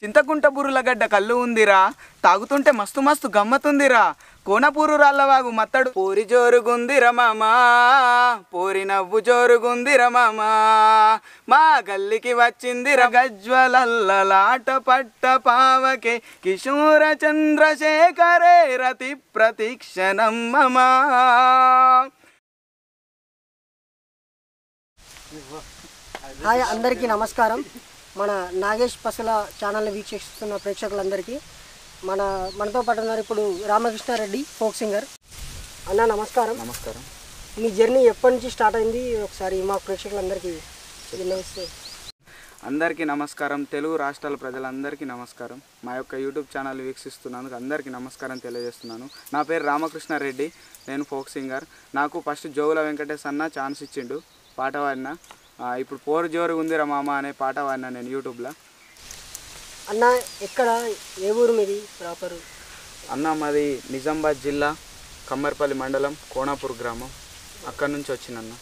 చింతకుంట బుర్రులగడ్డ కళ్ళు ఉందిరా తాగుతుంటే మస్తు మస్తు గమ్మతుందిరా కోనపూరు రాళ్ళవాగు మత్తడు పూరి జోరుగుందిర మామా పూరి నవ్వు జోరుగుందిర మామా మా గల్లికి వచ్చిందిర గజ్వలల్లలాట పట్ట పావకే కిశోర చంద్రశేఖరే రతి ప్రతీక్షణం మమా హాయ్ అందరికీ నమస్కారం మన నాగేష్ పసల ఛానల్ని వీక్షిస్తున్న ప్రేక్షకులందరికీ మన మనతో పాటు ఉన్నారు ఇప్పుడు రామకృష్ణారెడ్డి ఫోక్ సింగర్ అన్న నమస్కారం నమస్కారం మీ జర్నీ ఎప్పటి నుంచి స్టార్ట్ అయింది ఒకసారి మా ప్రేక్షకులందరికీ విన్నవిస్తే అందరికీ నమస్కారం తెలుగు రాష్ట్రాల ప్రజలందరికీ నమస్కారం మా యొక్క యూట్యూబ్ ఛానల్ వీక్షిస్తున్నందుకు అందరికీ నమస్కారం తెలియజేస్తున్నాను నా పేరు రామకృష్ణారెడ్డి నేను ఫోక్ సింగర్ నాకు ఫస్ట్ జోగుల వెంకటేష్ అన్న ఛాన్స్ ఇచ్చిండు పాట పాడిన ఆ, ఇప్పుడు పోరు జోరు ఉందిరా మామ అనే పాట పాడిన నేను యూట్యూబ్లో అన్న ఎక్కడ ఏ ఊరు మీది ప్రాపర్ అన్న మాది నిజామాబాద్ జిల్లా కమ్మర్పల్లి మండలం కోనాపూర్ గ్రామం అక్కడి నుంచి వచ్చినన్న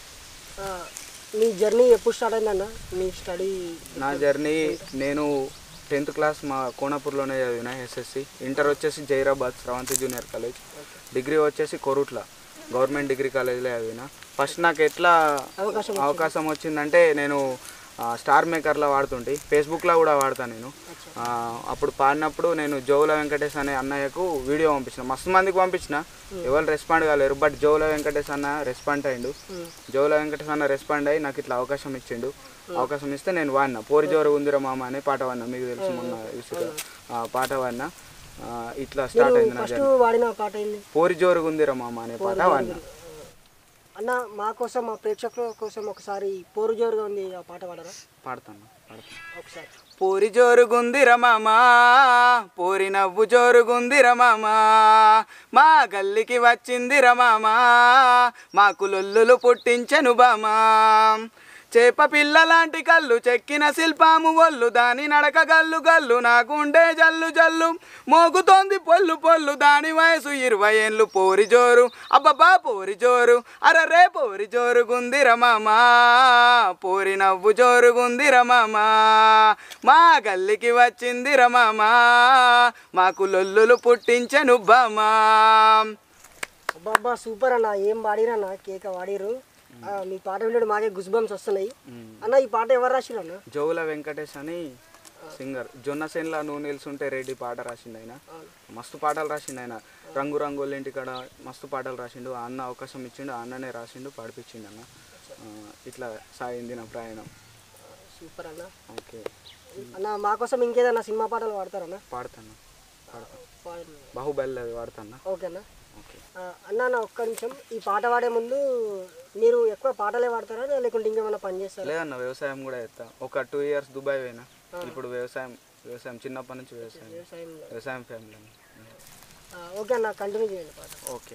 మీ జర్నీ ఎప్పుడు స్టార్ట్ అయిందన్న మీ స్టడీ నా జర్నీ నేను టెన్త్ క్లాస్ మా కోనాపూర్లోనే చదివిన ఎస్ఎస్సి ఇంటర్ వచ్చేసి Zaheerabad Sravanthi junior college degree వచ్చేసి కొరుట్ల గవర్నమెంట్ డిగ్రీ కాలేజ్లో చదివిన ఫస్ట్ నాకు ఎట్లా అవకాశం అవకాశం వచ్చిందంటే నేను ఆ, స్టార్ మేకర్లో వాడుతుంటే ఫేస్బుక్లో కూడా వాడతాను నేను ఆ, అప్పుడు పాడినప్పుడు నేను జోవుల వెంకటేష్ అనే అన్నయ్యకు వీడియో పంపించిన మస్తు మందికి పంపించిన ఎవరు రెస్పాండ్ కాలేరు బట్ జోవుల వెంకటేష్ అన్న రెస్పాండ్ అయ్యిండు జోవుల వెంకటేష్ అన్న రెస్పాండ్ అయ్యి నాకు ఇట్లా అవకాశం ఇచ్చిండు అవకాశం ఇస్తే నేను వాడినా పోరి జోరు ఉందిరా మామ అనే పాట వాడినా మీకు తెలుసు మొన్న ఇసుక ఆ, పాట వాడినా ఆ, ఇట్లా స్టార్ట్ అయింది నా ఫస్ట్ జర్నీ వాడిన పాట ఏంది పోరి జోరు ఉందిరా మామ అనే పాట వాడినా అన్న మా కోసం మా ప్రేక్షకుల కోసం ఒకసారి పోరు జోరుగా ఉంది ఆ పాట పాడరా పాడతాను పాడతాను ఒకసారి పూరి జోరుగుందిర మామా పూరి నవ్వు జోరుగుందిర మామా మా గల్లికి వచ్చిందిర మామా మాకు లొల్లులు పుట్టించెను బామా చేప పిల్ల లాంటి కళ్ళు చెక్కిన శిల్పాము ఒళ్ళు దాని నడక గల్లు గల్లు నాకుండే జల్లు జల్లు మోగుతోంది పొల్లు పొల్లు దాని వయసు ఇరవై ఏళ్ళు పోరి జోరు అబ్బబ్బా పోరి జోరు అరరే పోరి జోరుగుందిర మామా పోరి నవ్వు జోరుగుందిర మామా మా గల్లికి వచ్చిందిర మామా మాకు లొల్లులు పుట్టించెను బామా అబ్బా సూపర్ అన్న ఏం పాడిరన్న కేక వాడిరు ఆ, మీ పాట వింటే మాకే గుస్ బంప్స్ వస్తున్నాయి అన్న ఈ పాట ఎవరు రాసిరు అన్న జోవుల వెంకటేష్ అని సింగర్ జొన్న సేన్లా నువ్వు నిల్చుంటే రెడ్డి పాట రాసిండు ఆయన మస్తు పాటలు రాసిండు ఆయన రంగు రంగుల ఇంటికాడ మస్తు పాటలు రాసిండు ఆ అన్న అవకాశం ఇచ్చిండు ఆ అన్ననే రాసిండు పాడిపించిండు అన్న ఆ, ఇట్లా సాగింది నా ప్రయాణం సూపర్ అన్న ఓకే అన్న మా కోసం ఇంకేదన్నా సినిమా పాటలు పాడతారన్న పాడతాను పాడతాను పాడండి. బాహుబలి అది వాడతాను ఓకేనా ఓకే ఆ, అన్న నా ఒక్క నిమిషం ఈ పాట పాడే ముందు మీరు ఎక్కువ పాటలే పాడతారా లేకుంటే ఇంకేమైనా పని చేస్తారా లేదన్న వ్యవసాయం కూడా చేస్తా ఒక టూ ఇయర్స్ దుబాయ్ పోయినా ఇప్పుడు వ్యవసాయం వ్యవసాయం చిన్నప్పటి నుంచి వ్యవసాయం వ్యవసాయం వ్యవసాయం ఫ్యామిలీ ఆ, ఓకే అన్న కంటిన్యూ చేయండి పాట ఓకే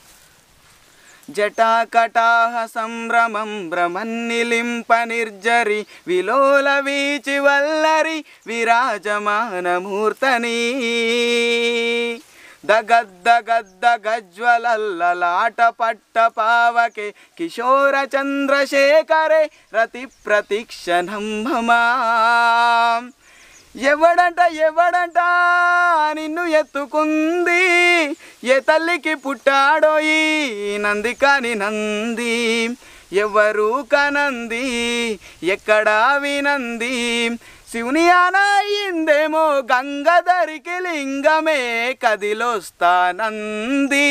జటాకటాహ సంభ్రమం భ్రమన్నిలింప నిర్జరి విలోల వీచి వల్లరి విరాజమానమూర్తని దగద్దగద్ద గజ్వలల్లలాట పట్ట పావకే కిశోర చంద్రశేఖరే రతి ప్రతీక్షణం మమా ఎవడంట ఎవడంట నిన్ను ఎత్తుకుంది ఏ తల్లికి పుట్టాడోయి నంది కాని నంది ఎవరు కనంది ఎక్కడా వినంది శివుని అనాయిందేమో గంగధరికి లింగమే కదిలొస్తానంది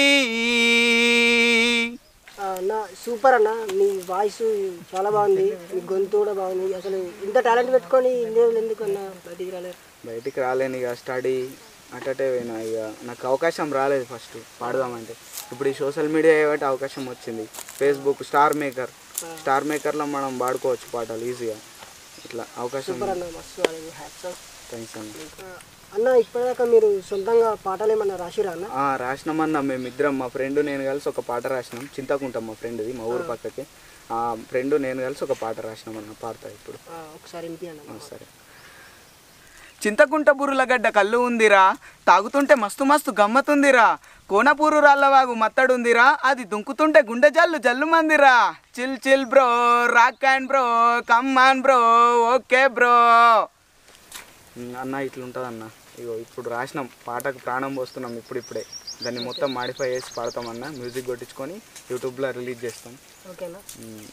ఆ, అన్న సూపర్ అన్న మీ వాయిస్ చాలా బాగుంది మీ గొంతు కూడా బాగుంది అసలు ఇంత టాలెంట్ పెట్టుకొని ఇండియాలో ఎందుకు అన్న బయటికి రాలేరు బయటికి రాలేను ఇక స్టడీ అటటే పోయినా ఇక నాకు అవకాశం రాలేదు ఫస్ట్ పాడదామంటే ఇప్పుడు ఈ సోషల్ మీడియా ఏమంటే అవకాశం వచ్చింది ఫేస్బుక్ స్టార్ మేకర్ స్టార్ మేకర్లో మనం పాడుకోవచ్చు పాటలు ఈజీగా ఇట్లా అవకాశం సూపర్ అన్న మస్తు హ్యాట్స్ ఆఫ్ థ్యాంక్స్ అన్న అన్న ఇప్పటిదాకా మీరు సొంతంగా పాటలు ఏమన్నా రాసిరా అన్న ఆ, రాసినామన్న మేమిద్దరం మా ఫ్రెండ్ నేను కలిసి ఒక పాట రాసినాం చింతకుంటాం మా ఫ్రెండ్ది మా ఊరు పక్కకి ఆ ఫ్రెండ్ నేను కలిసి ఒక పాట రాసినామన్న పాడతా ఇప్పుడు ఆ, ఒకసారి వినిపించండి ఆ, సరే చింతకుంట బుర్రులగడ్డ కళ్ళు ఉందిరా తాగుతుంటే మస్తు మస్తు గమ్మతుందిరా కోనపూరు రాళ్ళవాగు మత్తడుందిరా అది దుంకుతుంటే గుండె జల్లు జల్లు మందిరా chill chill bro rock and bro come on bro okay bro um, అన్న ఇట్లుంటుంది అన్న ఇగో ఇప్పుడు రాసినాం పాటకు ప్రాణం పోస్తున్నాం ఇప్పుడిప్పుడే దాన్ని మొత్తం మాడిఫై చేసి పాడతామన్న మ్యూజిక్ కొట్టించుకొని యూట్యూబ్లో రిలీజ్ చేస్తాం ఓకేనా ఉమ్,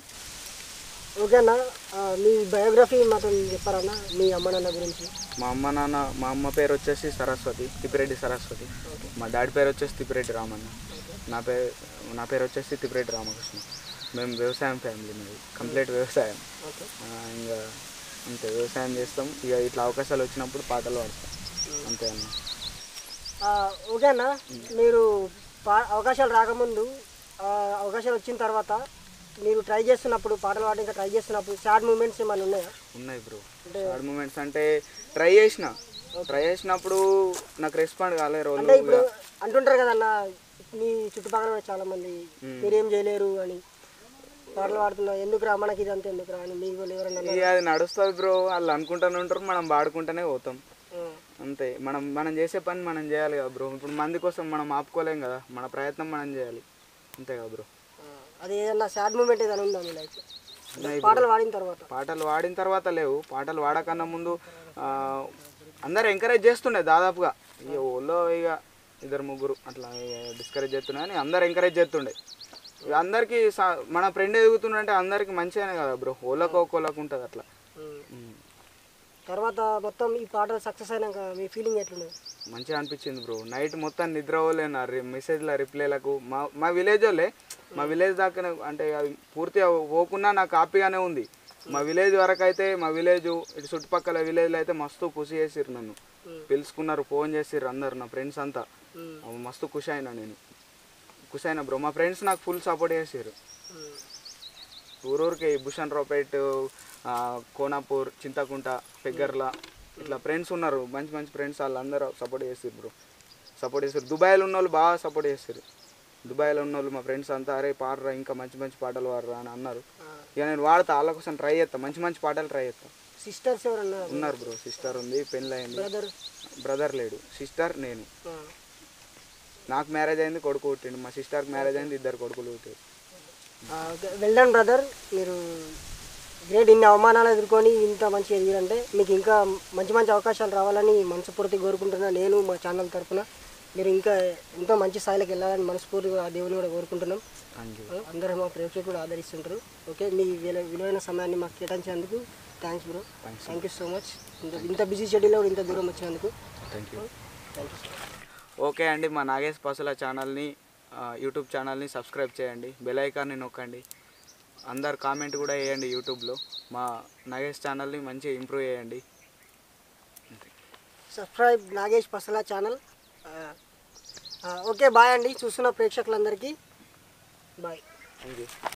ఓకేనా ఆ, మీ బయోగ్రఫీ మాత్రం చెప్పారన్నా మీ అమ్మ నాన్న గురించి మా అమ్మ నాన్న మా అమ్మ పేరు వచ్చేసి సరస్వతి తిప్పిరెడ్డి సరస్వతి మా డాడీ పేరు వచ్చేసి తిప్పిరెడ్డి రామన్న నా పేరు నా పేరు వచ్చేసి తిప్పిరెడ్డి రామకృష్ణ మేము వ్యవసాయం ఫ్యామిలీ మాది కంప్లీట్ వ్యవసాయం ఓకే ఆ, ఇంకా అంతే వ్యవసాయం చేస్తాం ఇక ఇట్లా అవకాశాలు వచ్చినప్పుడు పాటలు పాడతాం అంతే అన్న ఆ, ఓకేనా మీరు పా అవకాశాలు రాకముందు ఆ, అవకాశాలు వచ్చిన తర్వాత మీరు ట్రై చేస్తున్నప్పుడు పాటలు పాడడానికి ట్రై చేస్తున్నప్పుడు సాడ్ మూమెంట్స్ ఏమైనా ఉన్నాయా ఉన్నాయి బ్రో అంటే- షార్ట్ మూమెంట్స్ అంటే ట్రై చేసిన ట్రై చేసినప్పుడు నాకు రెస్పాండ్ కాలే రోజు అంటే ఇప్పుడు అంటుంటారు కదన్న మీ చుట్టుపక్కల కూడా చాలా మంది మీరేం చేయలేరు అని పాటలు పాడుతున్నా ఎందుకు రా మనకి ఇదంతా ఎందుకు రా అని మీకు వాళ్ళు ఎవరన్నా ఇక అది నడుస్తుంది బ్రో వాళ్ళు అనుకుంటూనే ఉంటారు మనం పాడుకుంటూనే పోతాం ఆ, అంతే మనం మనం చేసే పని మనం చేయాలి కదా బ్రో ఇప్పుడు మంది కోసం మనం ఆపుకోలేం కదా మన ప్రయత్నం మనం చేయాలి అంతే కదా బ్రో ఆ, అది ఏదన్నా సాడ్ మూమెంట్ ఏదైనా ఉందా మీ లైఫ్ ఉన్నాయి పాటలు పాడిన తర్వాత పాటలు వాడిన తర్వాత లేవు పాటలు వాడకన్నా ముందు ఆ, అందరు ఎంకరేజ్ చేస్తుండే దాదాపుగా ఇక ఊళ్ళో ఇక ఇద్దరు ముగ్గురు అట్లా డిస్కరేజ్ చేస్తుండే కానీ అందరు ఎంకరేజ్ చేస్తుండే ఇక అందరికీ సా- మన ఫ్రెండ్ ఎదుగుతుండంటే అందరికి మంచిగానే కదా బ్రో ఓళ్ళకు ఒక్కోళ్ళకు ఉంటుంది అట్లా ఉమ్. ఉమ్. తర్వాత మొత్తం ఈ పాటలు సక్సెస్ అయినాక మీ ఫీలింగ్ ఎట్లున్నది మంచిగా అనిపించింది బ్రో నైట్ మొత్తం నిద్ర పోలేను మెసేజ్ల రిప్లైలకు మా మా విలేజ్ వాళ్ళే మా విలేజ్ దాకా అంటే అది పూర్తిగా పోకున్నా నాకు హ్యాపీగానే ఉంది మా విలేజ్ వరకు అయితే మా విలేజ్ ఇటు చుట్టుపక్కల విలేజ్లో అయితే మస్తు ఖుషి చేసిర్రు నన్ను ఉమ్. పిలుచుకున్నారు ఫోన్ చేసిర్రు అందరు నా ఫ్రెండ్స్ అంతా ఉమ్. అవి మస్తు ఖుషి అయినా నేను ఖుషి అయినా బ్రో మా ఫ్రెండ్స్ నాకు ఫుల్ సపోర్ట్ చేసిర్రు ఉమ్. ఊరూరికి భూషణ్ రావుపేట్ ఆ, కోనాపూర్ చింతకుంట పెగ్గర్ల ఇట్లా ఫ్రెండ్స్ ఉన్నారు మంచి మంచి ఫ్రెండ్స్ వాళ్ళందరూ సపోర్ట్ చేస్తారు బ్రో సపోర్ట్ చేస్తారు దుబాయ్లో ఉన్న వాళ్ళు బాగా సపోర్ట్ చేస్తారు దుబాయ్లో ఉన్న వాళ్ళు మా ఫ్రెండ్స్ అంతా అరే పాడరా ఇంకా మంచి మంచి పాటలు పాడరా అని అన్నారు ఆ, ఇక నేను వాడతా వాళ్ళ కోసం ట్రై చేస్తా మంచి మంచి పాటలు ట్రై చేస్తా సిస్టర్స్ ఎవరన్నా ఉన్నారు బ్రో సిస్టర్ ఉంది పెళ్ళి అయింది బ్రదర్ బ్రదర్ లేడు సిస్టర్ నేను నాకు మ్యారేజ్ అయింది కొడుకు పుట్టిండు మా సిస్టర్కి మ్యారేజ్ అయింది ఇద్దరు కొడుకులు పుట్టారు వెల్డన్ బ్రదర్ మీరు గ్రేట్ ఇన్ని అవమానాలు ఎదుర్కొని ఇంత మంచిగా ఎదిగారంటే మీకు ఇంకా మంచి మంచి అవకాశాలు రావాలని మనస్ఫూర్తిగా కోరుకుంటున్నా నేను మా ఛానల్ తరఫున మీరు ఇంకా ఎంతో మంచి స్థాయిలోకి వెళ్ళాలని మనస్ఫూర్తిగా ఆ దేవుని కూడా కోరుకుంటున్నాం థ్యాంక్ యూ అందరూ మా ప్రేక్షకులు ఆదరిస్తుంటారు ఓకే మీ విల- విలువైన సమయాన్ని మాకు కేటాయించినందుకు thanks bro Thanks. Thank you so much ఇంత ఇంత బిజీ షెడ్యూల్లో ఇంత దూరం వచ్చినందుకు thank you thank you okay అండి మా నాగేష్ పసుల ఛానల్ని ఆ, యూట్యూబ్ ఛానల్ని సబ్స్క్రైబ్ చేయండి బెల్ ఐకాన్ని నొక్కండి అందరు కామెంట్ కూడా వేయండి యూట్యూబ్లో మా నాగేష్ ఛానల్ని మంచిగా ఇంప్రూవ్ చేయండి subscribe Nagesh Pasala channel okay bye అండి చూస్తున్న ప్రేక్షకులందరికీ బాయ్ థ్యాంక్ యూ